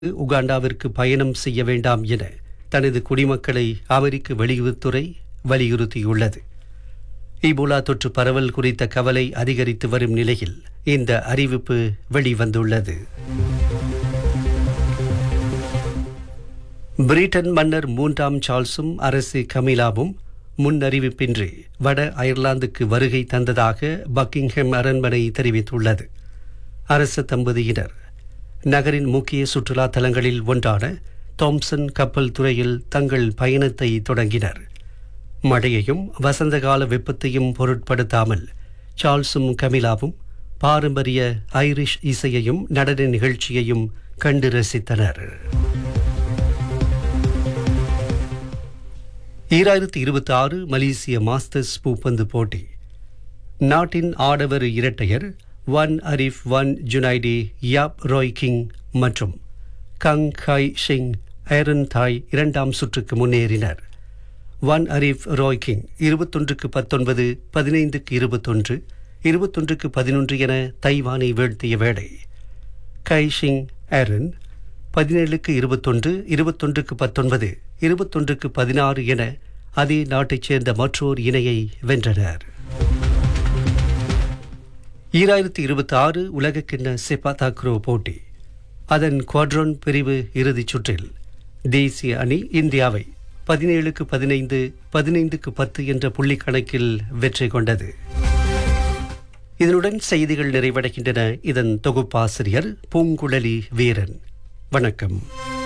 உகாண்டாவிற்கு பயணம் செய்ய வேண்டாம் என தனது குடிமக்களை அமெரிக்க வெளியுறவுத்துறை வலியுறுத்தியுள்ளது ஈபோலா தொற்று பரவல் குறித்த கவலை அதிகரித்து வரும் நிலையில் இந்த அறிவிப்பு வெளிவந்துள்ளது பிரிட்டன் மன்னர் மூன்றாம் சார்ல்ஸும் அரசு கமிலாவும் முன்னறிவிப்பின்றி வட அயர்லாந்துக்கு வருகை தந்ததாக பக்கிங்ஹாம் அரண்மனை தெரிவித்துள்ளது அரச தம்பதியினர் நகரின் முக்கிய சுற்றுலா தலங்களில் ஒன்றான தாம்சன் கப்பல் துறையில் தங்கள் பயணத்தை தொடங்கினர் மழையையும் வசந்தகால வெப்பத்தையும் பொருட்படுத்தாமல் சார்ல்ஸும் கமிலாவும் பாரம்பரிய ஐரிஷ் இசையையும் நடன நிகழ்ச்சியையும் கண்டு ரசித்தனர் ஈராயிரத்தி இருபத்தி ஆறு மலேசிய மாஸ்டர்ஸ் பூப்பந்து போட்டி நாட்டின் ஆடவர் இரட்டையர் Wan Arif Wan Junaidi Yap Roy King மற்றும் Kang Khai Xing Aaron Tai இரண்டாம் சுற்றுக்கு முன்னேறினர் ஒன் அரிஃப் ராய் கிங் இருபத்தொன்றுக்கு பத்தொன்பது பதினைந்துக்கு இருபத்தொன்று இருபத்தொன்றுக்கு பதினொன்று என தைவானை வீழ்த்திய வேளை கை ஷிங் ஐரன் பதினேழுக்கு இருபத்தொன்று இருபத்தொன்றுக்கு பத்தொன்பது இருபத்தொன்றுக்கு பதினாறு என அதே நாட்டைச் சேர்ந்த மற்றோர் இணையை வென்றனர் ஈராயிரத்தி இருபத்தி ஆறு உலகக்கிண்ண செப்பா தாக்ரோ போட்டி அதன் குவாட்ரான் பிரிவு இறுதிச் சுற்றில் தேசிய அணி இந்தியாவை பதினேழுக்கு பதினைந்து பதினைந்துக்கு பத்து என்ற புள்ளி கணக்கில் வெற்றி கொண்டது இதனுடன் செய்திகள் நிறைவடைகின்றன இதன் தொகுப்பாசிரியர் பூங்குழலி வீரன் வணக்கம்